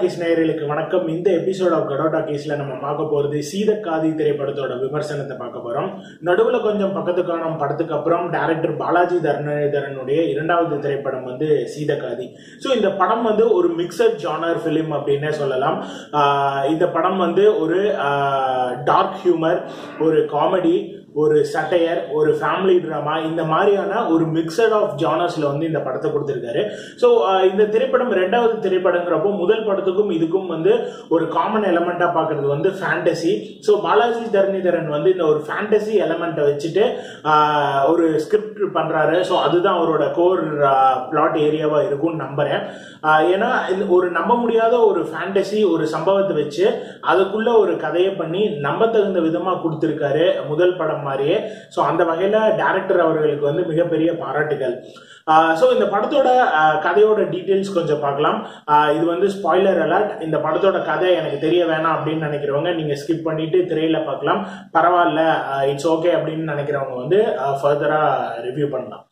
case நேயர்களுக்கு வணக்கம் இந்த எபிசோட் ஆஃப் கடோட்டா கேஸ்ல நம்ம பார்க்க போறது சீதக்காதி திரைப்படத்தோட விமர்சனத்தை பார்க்க போறோம் நடுவுல கொஞ்சம் பக்கத்து காணும் படத்துக்கு அப்புறம் டைரக்டர் பாலாஜி தர்ணதரனுடைய இரண்டாவது திரைப்படம் வந்து சீதக்காதி ஸோ இந்த படம் வந்து ஒரு மிக்சட் ஜானர் ஃபிலிம் அப்படின்னே சொல்லலாம் ஆஹ் இந்த படம் வந்து ஒரு டார்க் ஹியூமர் ஒரு காமெடி ஒரு சட்டையர் ஒரு ஃபேமிலி ட்ராமா இந்த மாதிரியான ஒரு மிக்சட் ஆஃப் ஜானர்ஸ்ல வந்து இந்த படத்தை கொடுத்துருக்காரு ஸோ இந்த திரைப்படம் ரெண்டாவது திரைப்படங்கிறப்போ முதல் படத்துக்கும் இதுக்கும் வந்து ஒரு காமன் எலமெண்டா பார்க்கறது வந்து ஃபேண்டசி ஸோ பாலாஜி தரணிதரன் வந்து இந்த ஒரு ஃபேண்டசி எலமெண்ட்டை வச்சுட்டு ஆஹ், ஒரு ஸ்கிரிப்ட் பண்றாரு ஸோ அதுதான் அவரோட கோர் பிளாட் ஏரியாவா இருக்கும்னு நம்புறேன் ஆஹ், ஏன்னா இந்த ஒரு நம்ப முடியாத ஒரு ஃபேண்டசி ஒரு சம்பவத்தை வச்சு அதுக்குள்ள ஒரு கதையை பண்ணி நம்ப தகுந்த விதமா கொடுத்துருக்காரு முதல் படம் மாதிரியே ஸோ அந்த வகையில டேரக்டர் அவர்களுக்கு வந்து மிகப்பெரிய பாராட்டுகள் ஸோ இந்த படத்தோட ஆஹ், கதையோட டீட்டெயில்ஸ் கொஞ்சம் பார்க்கலாம் ஆஹ், இது வந்து ஸ்பாய்லர் அலர்ட் இந்த படத்தோட கதை எனக்கு தெரிய வேணாம் அப்படின்னு நினைக்கிறவங்க நீங்க ஸ்கிப் பண்ணிட்டு திரையில பார்க்கலாம் பரவாயில்ல இட்ஸ் ஓகே அப்படின்னு நினைக்கிறவங்க வந்து ஃபர்தரா ரிவ்யூ பண்ணலாம்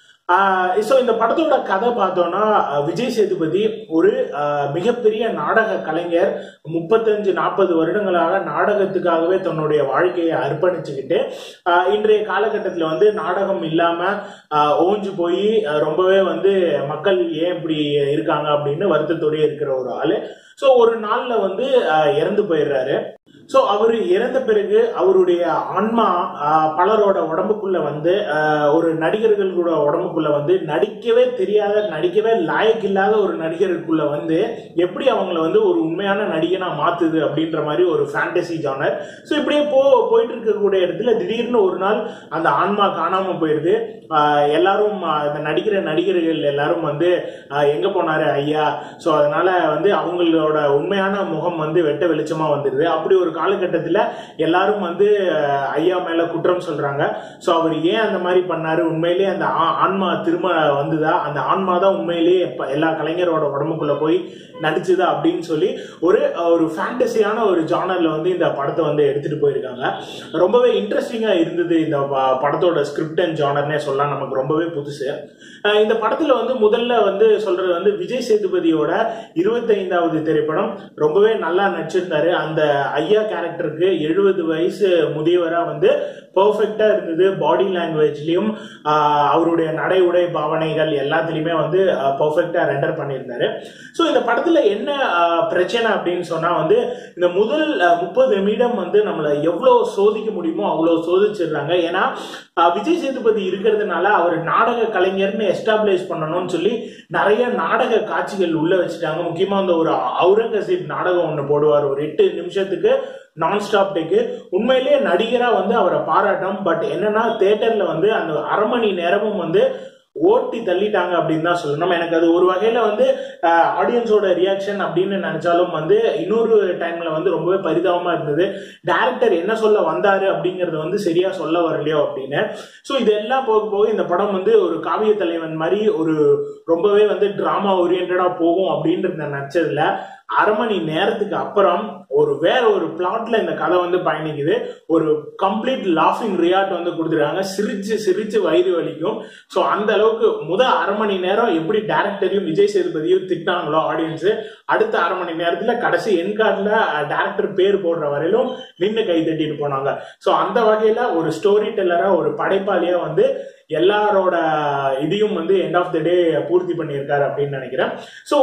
ஸோ இந்த படத்தோட கதை பார்த்தோம்னா அஹ், விஜய் சேதுபதி ஒரு அஹ், மிகப்பெரிய நாடக கலைஞர் முப்பத்தஞ்சு நாற்பது வருடங்களாக நாடகத்துக்காகவே தன்னுடைய வாழ்க்கையை அர்ப்பணிச்சுக்கிட்டு அஹ், இன்றைய காலகட்டத்தில் வந்து நாடகம் இல்லாம அஹ், ஓஞ்சு போய் அஹ், ரொம்பவே வந்து மக்கள் ஏன் இப்படி இருக்காங்க அப்படின்னு வருத்தத்தோடய இருக்கிற ஒரு ஆளு ஸோ ஒரு நாள்ல வந்து அஹ், இறந்து போயிடுறாரு ஸோ அவர் இறந்த பிறகு அவருடைய ஆன்மா ஆஹ், பலரோட உடம்புக்குள்ள வந்து ஆஹ், ஒரு நடிகர்களோட உடம்புக்குள்ள வந்து நடிக்கவே தெரியாத நடிக்கவே லாயக்கில்லாத ஒரு நடிகருக்குள்ள வந்து எப்படி அவங்கள வந்து ஒரு உண்மையான நடிகனா மாத்துது அப்படின்ற மாதிரி ஒரு ஃபேண்டசி ஜானர் ஸோ இப்படியே போ போயிட்டு இருக்கக்கூடிய இடத்துல திடீர்னு ஒரு நாள் அந்த ஆன்மா காணாம போயிடுது ஆஹ், எல்லாரும் ஆஹ், இந்த நடிக்கிற நடிகர்கள் எல்லாரும் வந்து ஆஹ், எங்க போனாரு ஐயா ஸோ அதனால வந்து அவங்களோட உண்மையான முகம் வந்து வெட்ட வெளிச்சமா வந்துடுது அப்படி ஒரு காலகட்டத்தில் எல்லாரும் வந்து அஹ், ஐயா மேல குற்றம் சொல்றாங்க ஸோ அவர் ஏன் அந்த மாதிரி பண்ணாரு உண்மையிலேயே அந்த ஆ- ஆன்மா திரும்ப வந்துதா அந்த ஆன்மா தான் உண்மையிலேயே இப்ப எல்லா கலைஞரோட உடம்புக்குள்ள போய் நடிச்சுதா அப்படின்னு சொல்லி ஒரு ஒரு ஃபேண்டசியான ஒரு ஜானர்ல வந்து இந்த படத்தை வந்து எடுத்துட்டு போயிருக்காங்க ரொம்பவே இன்ட்ரெஸ்டிங்கா இருந்தது இந்த ப- படத்தோட ஸ்கிரிப்ட் அண்ட் ஜானர்னே சொல்லலாம் நமக்கு ரொம்பவே புதுசு அஹ் இந்த படத்துல வந்து முதல்ல வந்து சொல்றது வந்து விஜய் சேதுபதியோட இருபத்தைந்தாவது திரைப்படம் ரொம்பவே நல்லா நடிச்சிருந்தாரு அந்த ஐயா கேரக்டருக்கு எழுபது வயசு முதியவரா வந்து பெர்ஃபெக்டா இருந்தது பாடி லாங்குவேஜ்லயும் அவருடைய நடை உடை பாவனைகள் எல்லாத்துலயுமே வந்து பெர்ஃபெக்டா ரெண்டர் பண்ணியிருந்தாரு ஸோ இந்த படத்துல என்ன ஆஹ், பிரச்சனை அப்படின்னு சொன்னா வந்து இந்த முதல் முப்பது நிமிடம் வந்து நம்மளை எவ்வளவு சோதிக்க முடியுமோ அவ்வளவு சோதிச்சிடுறாங்க ஏன்னா ஆஹ், விஜய் சேதுபதி இருக்கிறதுனால அவர் நாடக கலைஞர்னு எஸ்டாப்ளிஷ் பண்ணணும்னு சொல்லி நிறைய நாடக காட்சிகள் உள்ள வச்சுட்டாங்க முக்கியமா அந்த ஒரு அவுரங்கசீப் நாடகம் ஒன்று போடுவார் ஒரு எட்டு நிமிஷத்துக்கு நான் ஸ்டாப் டேக்கு உண்மையிலேயே நடிகரா வந்து அவரை பாராட்டும் பட் என்னன்னா தேட்டர்ல வந்து அந்த அரை மணி நேரமும் வந்து ஓட்டி தள்ளிட்டாங்க அப்படின்னு தான் சொல்லணும் எனக்கு அது ஒரு வகையில வந்து ஆடியன்ஸோட ரியாக்ஷன் அப்படின்னு நினைச்சாலும் வந்து இன்னொரு டைம்ல வந்து ரொம்பவே பரிதாபமா இருந்தது டேரக்டர் என்ன சொல்ல வந்தாரு அப்படிங்கறது வந்து சரியா சொல்ல வரலையோ அப்படின்னு ஸோ இதெல்லாம் போக போக இந்த படம் வந்து ஒரு காவிய தலைவன் மாதிரி ஒரு ரொம்பவே வந்து டிராமா ஓரியன்டா போகும் அப்படின்றது நான் நினைச்சதுல அரை மணி நேரத்துக்கு அப்புறம் ஒரு வேற ஒரு பிளாட்ல இந்த கதை வந்து பயணிக்குது ஒரு கம்ப்ளீட் லாஃபிங் ரியாட் வந்து கொடுத்துருக்காங்க சிரிச்சு சிரிச்சு வயிறு வலிக்கும் ஸோ அந்த அளவுக்கு முத அரை மணி நேரம் எப்படி டேரக்டரையும் விஜய் சேதுபதியும் திட்டினாங்களோ ஆடியன்ஸ் அடுத்த அரை மணி நேரத்துல கடைசி என் கார்டில் டேரக்டர் பேர் போடுற வரையிலும் நின்று கை தட்டிட்டு போனாங்க ஸோ அந்த வகையில ஒரு ஸ்டோரி டெல்லரா ஒரு படைப்பாளியா வந்து எல்லாரோட இதையும் வந்து எண்ட் ஆஃப் த டே பூர்த்தி பண்ணியிருக்காரு அப்படின்னு நினைக்கிறேன் ஸோ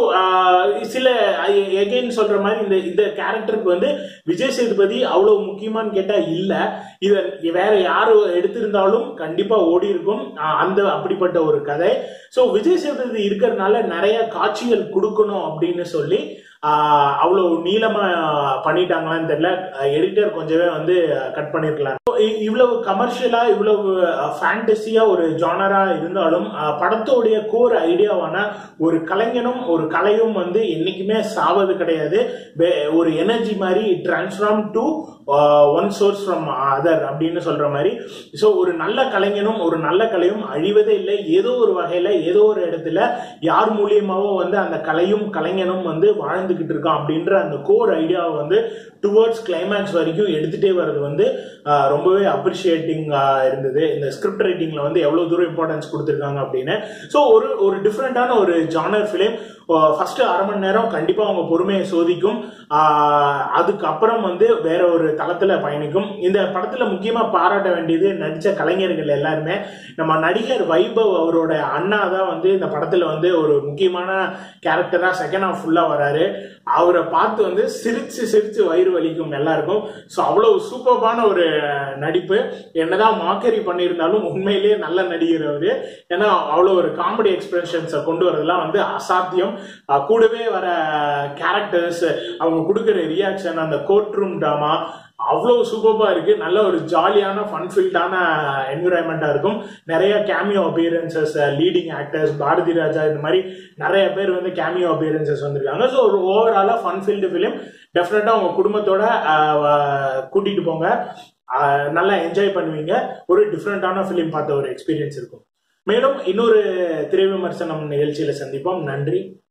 சில எகைன் சொல்ற மாதிரி இந்த இந்த கேரக்டருக்கு வந்து விஜய் சேதுபதி அவ்வளவு முக்கியமான்னு கேட்டா இல்ல இத வேற யாரு எடுத்திருந்தாலும் கண்டிப்பா ஓடி இருக்கும் ஆஹ் அந்த அப்படிப்பட்ட ஒரு கதை ஸோ விஜய் சேதுபதி இருக்கிறதுனால நிறைய காட்சிகள் கொடுக்கணும் அப்படின்னு சொல்லி ஆஹ் அவ்வளவு நீளமா பண்ணிட்டாங்களான்னு தெரியல எடிட்டர் கொஞ்சமே வந்து கட் பண்ணிருக்கலாம் இ- இவ்வளவு கமர்ஷியலா இவ்வளவு ஃபேண்டசியா ஒரு ஜானரா இருந்தாலும் அஹ், படத்தோடைய கோர் ஐடியாவான ஒரு கலைஞனும் ஒரு கலையும் வந்து என்னைக்குமே சாவது கிடையாது வே- ஒரு எனர்ஜி மாதிரி transform to one source from other அப்படின்னு சொல்ற மாதிரி ஸோ ஒரு நல்ல கலைஞனும் ஒரு நல்ல கலையும் அழிவதே இல்லை ஏதோ ஒரு வகையில ஏதோ ஒரு இடத்துல யார் மூலியமாவோ வந்து அந்த கலையும் கலைஞனும் வந்து வாழ்ந்துகிட்டு இருக்கான் அப்படின்ற அந்த கோர் ஐடியாவை வந்து டுவர்ட்ஸ் கிளைமேக்ஸ் வரைக்கும் எடுத்துட்டே வர்றது வந்து ஆஹ், ரொம்பவே அப்ரிஷியேட்டிங் இருந்தது இந்த ஸ்கிரிப்ட் ரைட்டிங்ல வந்து எவ்வளவு தூரம் இம்பார்ட்டன்ஸ் கொடுத்துருக்காங்க அப்படின்னு ஸோ ஒரு ஒரு டிஃப்ரெண்டான ஒரு ஜானர் ஃபிலிம் ஃபர்ஸ்ட் அரை மணி நேரம் கண்டிப்பா அவங்க பொறுமையை சோதிக்கும் ஆஹ், அதுக்கப்புறம் வந்து வேற ஒரு தளத்துல பயணிக்கும் இந்த படத்துல முக்கியமா பாராட்ட வேண்டியது நடிச்ச கலைஞர்கள் எல்லாருமே நம்ம நடிகர் வைபவ் அவரோட அண்ணா தான் வந்து இந்த படத்துல வந்து ஒரு முக்கியமான கேரக்டரா செகண்ட் ஹாஃப் ஃபுல்லா வராரு அவரை பார்த்து வந்து சிரிச்சு சிரிச்சு வயிறு வலிக்கும் எல்லாருக்கும் ஸோ அவ்வளவு சூப்பர்பான ஒரு நடிப்பு என்னதான் மாக்கரி பண்ணியிருந்தாலும் உண்மையிலேயே நல்ல நடிகர் அவரு ஏன்னா அவ்வளோ ஒரு காமெடி எக்ஸ்பிரஷன்ஸை கொண்டு வரதெல்லாம் வந்து அசாத்தியம் அஹ் கூடவே வர கேரக்டர்ஸ் அவங்க கொடுக்குற ரியாக்ஷன் அந்த கோர்ட் ரூம் ட்ராமா அவ்வளோ சூப்பராக இருக்கு நல்ல ஒரு ஜாலியான ஃபன்ஃபில்டான என்விரான்மெண்ட்டாக இருக்கும் நிறைய cameo appearances leading actors Bharathi Raja இந்த மாதிரி நிறைய பேர் வந்து கேமியோ அப்பியரன்சஸ் வந்திருக்காங்க ஸோ ஒரு ஓவராலாக ஃபன்ஃபில்டு ஃபிலிம் டெஃபினட்டாக உங்கள் குடும்பத்தோட ஆஹ், கூட்டிட்டு போங்க ஆஹ், நல்லா என்ஜாய் பண்ணுவீங்க ஒரு டிஃப்ரெண்டான ஃபிலிம் பார்த்த ஒரு எக்ஸ்பீரியன்ஸ் இருக்கும் மேலும் இன்னொரு திரை விமர்சனம் நிகழ்ச்சியில சந்திப்போம் நன்றி